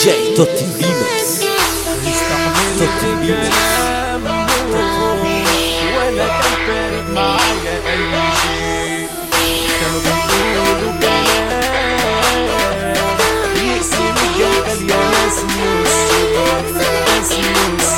جاي توتي ريمكس توتي ريمكس ولا كان فارق معايا اي شيء كانوا بيقولوا كلام يقسم الجبل يا ناس نص ناس نص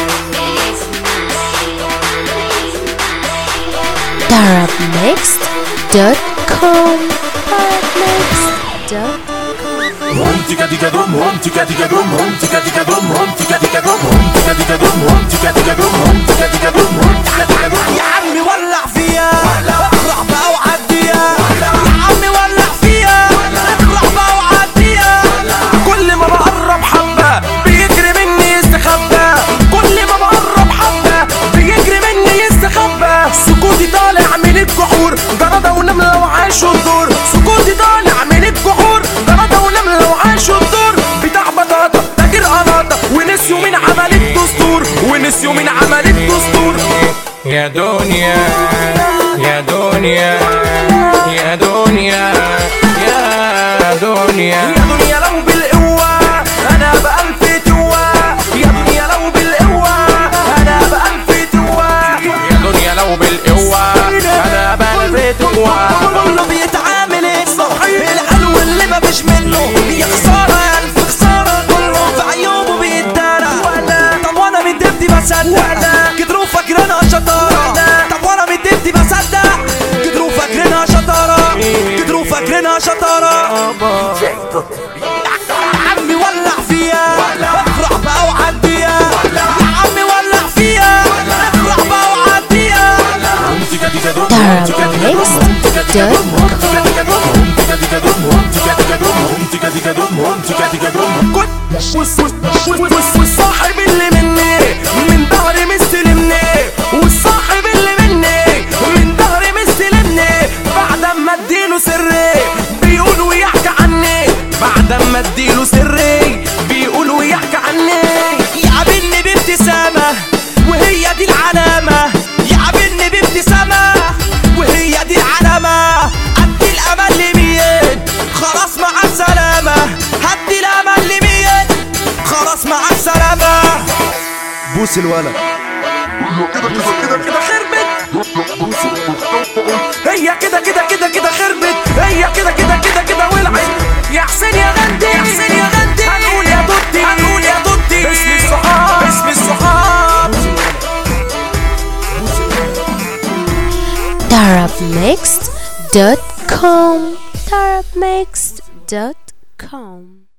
Darabmixed.com Darabmixed.com Hum tica tica dum, hum tica tica dum, hum tica tica dum, hum tica tica dum, hum tica tica dum, hum tica tica dum, hum tica tica dum, hum tica tica dum. يا عمي ولع فيها اقرع بقى وعديها يا عمي ولع فيها اقرع بقى وعديها كل ما بقرب حبة بيجري مني يستخبى كل ما بقرب حبة بيجري مني يستخبى سكوتي طالع من الجحور جردة ونملة وعاشوا الدور سكوتي طالع من الجحور جردة ونملة وعاشوا الدور بتاع بطاطا تاجر قناطة ونسيوا من عمل الدستور ونسيوا من عمل الدستور يا دنيا يا دنيا يا دنيا يا دنيا يا دنيا لو بالقوة أنا بألف توة يا دنيا لو بالقوة أنا بألف توة يا دنيا لو بالقوة أنا بلفت كله بيتعامل صحيح الحلو اللي مفيش منه يا خسارة يا ألف خسارة كله في عيوبه بيتدارى طب وأنا من دبتي بصدق كتروا فاكرينها شطارة طب وأنا من دبتي بصدق كتروا فاكرينها شطارة كتروا فاكرينها شطارة يا عمي ولع فيها افرح بقى وعديها يا عمي ولع فيها افرح بقى وعديها Hum tica tica dum, hum tica tica dum, hum tica tica dum, hum tica tica dum, hum tica tica dum, hum tica tica dum, hum tica tica dum, hum tica tica dum. كنت والصاحب اللي مني من ظهري مستلمني والصاحب اللي مني من ظهري مستلمني بعد ما اديله سري بيقولوا يحكي عني بعد ما اديله سري بيقولوا يحكي عني يقابلني بابتسامة وهي دي العلامة يقابلني بابتسامة وهي دي العلامة ادي الامل لمين خلاص مع السلامة هدي الامل لمين خلاص مع السلامة بوس الولد كده كده كده خربت هي كده كده كده كده خربت هي كده كده كده كده ولعت يا حسين يا غندي يا حسين يا غندي هنقول يا دوتي هنقول يا دوتي اسم الصحاب اسم الصحاب Darabmixed.com Darabmixed.com